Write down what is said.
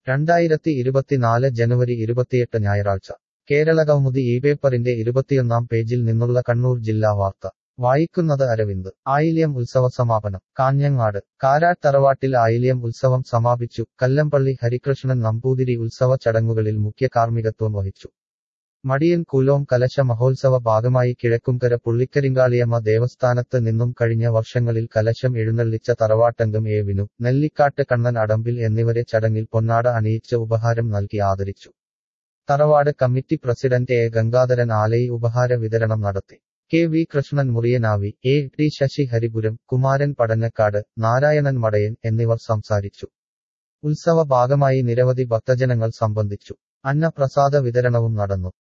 രണ്ടായിരത്തി ഇരുപത്തിനാല് ജനുവരി ഇരുപത്തിയെട്ട് ഞായറാഴ്ച കേരള കൗമുദി ഈ പേപ്പറിന്റെ ഇരുപത്തിയൊന്നാം പേജിൽ നിന്നുള്ള കണ്ണൂർ ജില്ലാ വാർത്ത വായിക്കുന്നത് അരവിന്ദ് ആയില്യം ഉത്സവ സമാപനം കാഞ്ഞങ്ങാട് കാരാട്ട് തറവാട്ടിൽ ആയില്യം ഉത്സവം സമാപിച്ചു കല്ലമ്പള്ളി ഹരികൃഷ്ണൻ നമ്പൂതിരി ഉത്സവ ചടങ്ങുകളിൽ മുഖ്യ കാർമ്മികത്വം വഹിച്ചു മടിയൻ കുലോം കലശ മഹോത്സവ ഭാഗമായി കിഴക്കുംകര പുള്ളിക്കരിങ്കാളിയമ്മ ദേവസ്ഥാനത്ത് നിന്നും കഴിഞ്ഞ വർഷങ്ങളിൽ കലശം എഴുന്നള്ളിച്ച തറവാട്ടംഗം എ വിനു നെല്ലിക്കാട്ട് കണ്ണൻ അടമ്പിൽ എന്നിവരെ ചടങ്ങിൽ പൊന്നാട അണിയിച്ച് ഉപഹാരം നൽകി ആദരിച്ചു തറവാട് committee president A Gangadharan Alayi ഉപഹാര വിതരണം നടത്തി K V Krishnan Muriyanavi A T Sasi Haripuram Kumaran Padannakkad Narayanan Madayan എന്നിവർ സംസാരിച്ചു ഉത്സവ ഭാഗമായി നിരവധി ഭക്തജനങ്ങൾ സംബന്ധിച്ചു അന്നപ്രസാദ വിതരണവും നടന്നു